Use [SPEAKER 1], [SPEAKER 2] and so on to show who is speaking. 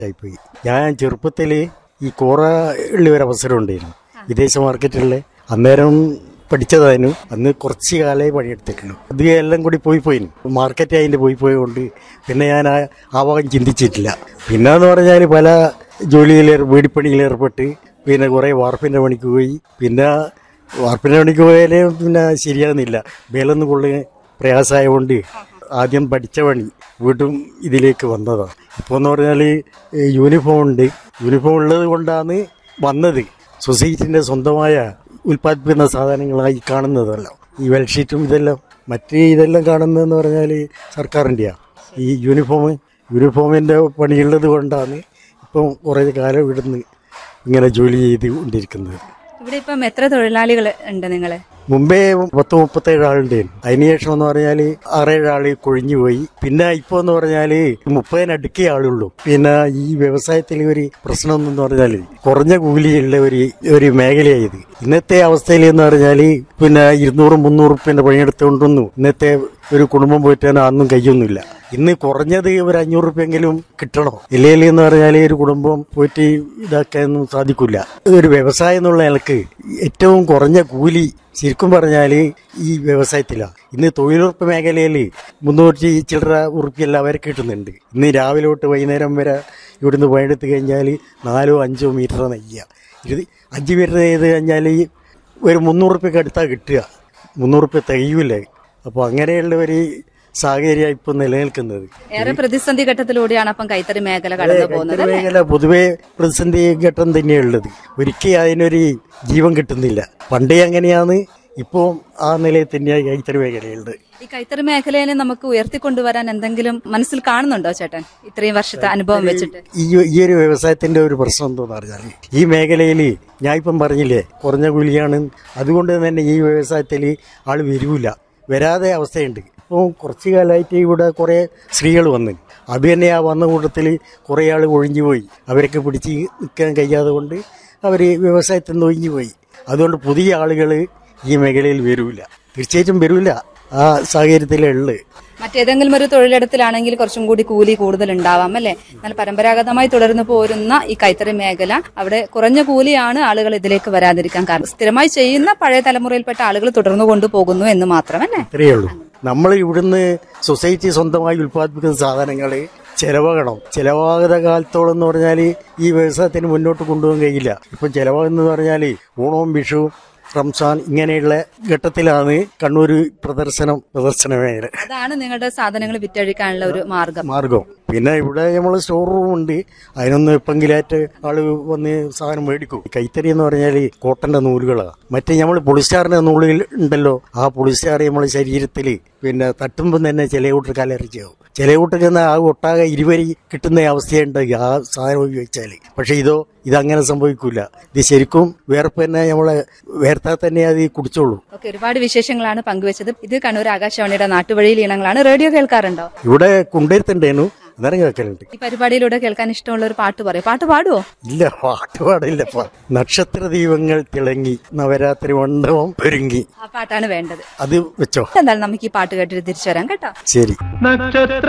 [SPEAKER 1] ആയിപ്പോയി ഞാൻ ചെറുപ്പത്തിൽ ഈ കോറ ഉള്ള ഒരു അവസരം ഉണ്ടായിരുന്നു വിദേശ മാർക്കറ്റിലെ അന്നേരം പഠിച്ചതായിരുന്നു അന്ന് കുറച്ച് കാലേ പണിയെടുത്തിട്ടുള്ളൂ അത് എല്ലാം കൂടി പോയി പോയി മാർക്കറ്റ് അതിൻ്റെ പോയി പോയതുകൊണ്ട് പിന്നെ ഞാൻ ആ ആ ഭാഗം ചിന്തിച്ചിട്ടില്ല പിന്നെ എന്ന് പറഞ്ഞാൽ പല ജോലിയിൽ വീടിപ്പണിയിൽ ഏർപ്പെട്ട് പിന്നെ കുറേ വാർപ്പിൻ്റെ പണിക്ക് പോയി പിന്നെ വാർപ്പിൻ്റെ പണിക്ക് പോയാലേ പിന്നെ ശരിയാകുന്നില്ല മേലൊന്നും കൊള്ളുക പ്രയാസമായതുകൊണ്ട് ആദ്യം പഠിച്ച പണി വീണ്ടും ഇതിലേക്ക് വന്നതാണ് ഇപ്പോൾ എന്ന് പറഞ്ഞാൽ യൂണിഫോം ഉണ്ട് യൂണിഫോം ഉള്ളത് കൊണ്ടാണ് വന്നത് സൊസൈറ്റിൻ്റെ സ്വന്തമായ ഉൽപ്പാദിപ്പിക്കുന്ന സാധനങ്ങളായി കാണുന്നതല്ല ഈ വെൽഷീറ്റും ഇതെല്ലാം മറ്റ് ഇതെല്ലാം കാണുന്നതെന്ന് പറഞ്ഞാൽ സർക്കാരിൻ്റെയാണ് ഈ യൂണിഫോം യൂണിഫോമിൻ്റെ പണിയുള്ളത് കൊണ്ടാണ് ഇപ്പം കുറേ കാലം ഇവിടുന്ന് ഇങ്ങനെ ജോലി ചെയ്ത് കൊണ്ടിരിക്കുന്നത്
[SPEAKER 2] ഇവിടെ ഇപ്പം എത്ര തൊഴിലാളികൾ ഉണ്ട് നിങ്ങള്
[SPEAKER 1] മുമ്പേ പത്ത് മുപ്പത്തേഴ് ആളുണ്ടായിരുന്നു അതിനുശേഷം എന്ന് പറഞ്ഞാൽ ആറേഴ് ആള് കൊഴിഞ്ഞു പോയി പിന്നെ ഇപ്പൊ എന്ന് പറഞ്ഞാല് മുപ്പതിനടുക്കേ ആളുള്ളൂ പിന്നെ ഈ വ്യവസായത്തിൽ ഒരു പ്രശ്നം എന്ന് പറഞ്ഞാല് കുറഞ്ഞ കൂലിയുള്ള ഒരു ഒരു മേഖലയായത് ഇന്നത്തെ അവസ്ഥയിൽ എന്ന് പറഞ്ഞാല് പിന്നെ ഇരുന്നൂറും മുന്നൂറ് റുപ്യന്റെ പണിയെടുത്തുകൊണ്ടൊന്നും ഇന്നത്തെ ഒരു കുടുംബം പോറ്റാൻ അന്നും കഴിയൊന്നുമില്ല ഇന്ന് കുറഞ്ഞത് ഒരു അഞ്ഞൂറ് റുപ്യെങ്കിലും കിട്ടണം ഇല്ലെങ്കിൽ എന്ന് പറഞ്ഞാൽ ഒരു കുടുംബം പോയിട്ട് ഇതാക്കാനൊന്നും സാധിക്കില്ല ഒരു വ്യവസായം എന്നുള്ള നിലക്ക് ഏറ്റവും കുറഞ്ഞ കൂലി ശരിക്കും പറഞ്ഞാൽ ഈ വ്യവസായത്തിലാണ് ഇന്ന് തൊഴിലുറപ്പ് മേഖലയിൽ മുന്നൂറ്റി ചില്ലറ ഉറുപ്പിയെല്ലാം അവരെ കിട്ടുന്നുണ്ട് ഇന്ന് രാവിലെ തൊട്ട് വൈകുന്നേരം വരെ ഇവിടുന്ന് പണിയെടുത്ത് കഴിഞ്ഞാൽ നാലോ അഞ്ചോ മീറ്റർ നെയ്യുക ഇത് അഞ്ച് മീറ്റർ ചെയ്ത് കഴിഞ്ഞാൽ ഒരു മുന്നൂറ് റുപ്യക്ക് അടുത്താ കിട്ടുക മുന്നൂറ് റുപ്യ തികയൂല അപ്പോൾ അങ്ങനെയുള്ള ഒരു സാഹചര്യമാണ് ഇപ്പം നിലനിൽക്കുന്നത്
[SPEAKER 2] ഏറെ പ്രതിസന്ധി ഘട്ടത്തിലൂടെയാണ് അപ്പം കൈത്തറി മേഖല കടന്നു പോകുന്നത്
[SPEAKER 1] കൈത്തറി മേഖല പൊതുവെ പ്രതിസന്ധി ഘട്ടം തന്നെയുള്ളത് ഒരിക്കലും അതിനൊരു ജീവൻ കിട്ടുന്നില്ല പണ്ടേ അങ്ങനെയാണ് ഇപ്പോൾ ആ നിലയിൽ തന്നെയാണ് കൈത്തറി മേഖലയുള്ളത്
[SPEAKER 2] ഈ കൈത്തറി മേഖലയെ നമുക്ക് ഉയർത്തിക്കൊണ്ടുവരാൻ എന്തെങ്കിലും മനസ്സിൽ കാണുന്നുണ്ടോ ചേട്ടൻ ഇത്രയും വർഷത്തെ അനുഭവം വെച്ചിട്ട്
[SPEAKER 1] ഈ ഈ ഒരു വ്യവസായത്തിന്റെ ഒരു പ്രശ്നം എന്താണെന്ന് പറഞ്ഞാൽ ഈ മേഖലയിൽ ഞാൻ ഇപ്പം പറഞ്ഞില്ലേ കുറഞ്ഞ കൂലിയാണ് അതുകൊണ്ട് തന്നെ ഈ വ്യവസായത്തിൽ ആൾ വരൂല വരാതെ അവസ്ഥയുണ്ട് ഇപ്പോൾ കുറച്ച് കാലമായിട്ട് ഇവിടെ കുറേ സ്ത്രീകൾ വന്ന് അത് തന്നെ ആ വന്ന കൂട്ടത്തിൽ കുറേ ആൾ ഒഴിഞ്ഞു പോയി അവരൊക്കെ പിടിച്ച് നിൽക്കാൻ കഴിയാതെ കൊണ്ട് അവർ വ്യവസായത്തിൽ നിന്ന് ഒഴിഞ്ഞു പോയി അതുകൊണ്ട് പുതിയ ആളുകൾ ഈ മേഖലയിൽ വരൂല തീർച്ചയായിട്ടും വരൂല ആ സാഹചര്യത്തിലുള്ളത്
[SPEAKER 2] മറ്റേതെങ്കിലും ഒരു തൊഴിലിടത്തിലാണെങ്കിൽ കുറച്ചും കൂടി കൂലി കൂടുതൽ ഉണ്ടാവാം അല്ലെ എന്നാൽ പരമ്പരാഗതമായി തുടർന്നു പോരുന്ന ഈ കൈത്തറി മേഖല അവിടെ കുറഞ്ഞ കൂലിയാണ് ആളുകൾ ഇതിലേക്ക് വരാതിരിക്കാൻ കാരണം സ്ഥിരമായി ചെയ്യുന്ന പഴയ തലമുറയിൽപ്പെട്ട ആളുകൾ തുടർന്നു കൊണ്ടുപോകുന്നു എന്ന് മാത്രമല്ലേ
[SPEAKER 1] ഇത്രയേ ഉള്ളൂ നമ്മൾ ഇവിടുന്ന് സൊസൈറ്റി സ്വന്തമായി ഉൽപ്പാദിപ്പിക്കുന്ന സാധനങ്ങൾ ചെലവാകണം ചെലവാകാத കാലത്തോളം എന്ന് പറഞ്ഞാൽ ഈ വ്യവസായത്തിന് മുന്നോട്ട് കൊണ്ടുപോകാൻ കഴിയില്ല ഇപ്പം ചെലവാകുന്നത് പറഞ്ഞാൽ ഓണവും വിഷുവും റംസാൻ ഇങ്ങനെയുള്ള ഘട്ടത്തിലാണ് കണ്ണൂർ പ്രദർശനം പ്രദർശന മേഖല
[SPEAKER 2] അതാണ് നിങ്ങളുടെ സാധനങ്ങൾ വിറ്റഴിക്കാനുള്ള ഒരു മാർഗം
[SPEAKER 1] മാർഗം പിന്നെ ഇവിടെ നമ്മൾ സ്റ്റോർ റൂം ഉണ്ട് അതിനൊന്ന് എപ്പെങ്കിലായിട്ട് ആള് വന്ന് സാധനം മേടിക്കും കൈത്തറി എന്ന് പറഞ്ഞാൽ കോട്ടന്റെ നൂലുകളാണ് മറ്റേ നമ്മൾ പൊളിസ്റ്റാറിന്റെ നൂലുകൾ ഉണ്ടല്ലോ ആ പൊളിസ്റ്റാർ നമ്മളെ ശരീരത്തിൽ പിന്നെ തട്ടുമ്പോൾ തന്നെ ചില കൂട്ടർ കലർച്ചയാവും ചില കൂട്ടർക്ക് ആ ഒട്ടാകെ ഇരുവരി കിട്ടുന്ന അവസ്ഥയുണ്ട് ആ സാധനം ഉപയോഗിച്ചാൽ പക്ഷെ ഇതോ ഇതങ്ങനെ സംഭവിക്കൂല ഇത് ശരിക്കും വേർപ്പ് തന്നെ നമ്മളെ വേർത്താൽ തന്നെ അത് കുടിച്ചോളൂ
[SPEAKER 2] ഓക്കെ ഒരുപാട് വിശേഷങ്ങളാണ് പങ്കുവച്ചത് ഇത് കണ്ണൂർ ആകാശവാണിയുടെ നാട്ടുവഴിയിൽ ഇനങ്ങളാണ് റേഡിയോ കേൾക്കാറുണ്ടോ
[SPEAKER 1] ഇവിടെ കൊണ്ടുവരുത്തുണ്ടേനു അന്നേരം കേൾക്കലുണ്ട്
[SPEAKER 2] ഈ പരിപാടിയിലൂടെ കേൾക്കാൻ ഇഷ്ടമുള്ള ഒരു പാട്ട് പറയും പാട്ട് പാടുവോ
[SPEAKER 1] ഇല്ല പാട്ട് പാടില്ലപ്പ നക്ഷത്ര ദീപങ്ങൾ തിളങ്ങി നവരാത്രി മണ്ഡപം ഒരുങ്ങി
[SPEAKER 2] ആ പാട്ടാണ് വേണ്ടത്
[SPEAKER 1] അത് വെച്ചോ
[SPEAKER 2] എന്തായാലും നമുക്ക് ഈ പാട്ട് കേട്ടിട്ട് തിരിച്ചു വരാം കേട്ടോ
[SPEAKER 1] ശരി
[SPEAKER 3] നക്ഷത്ര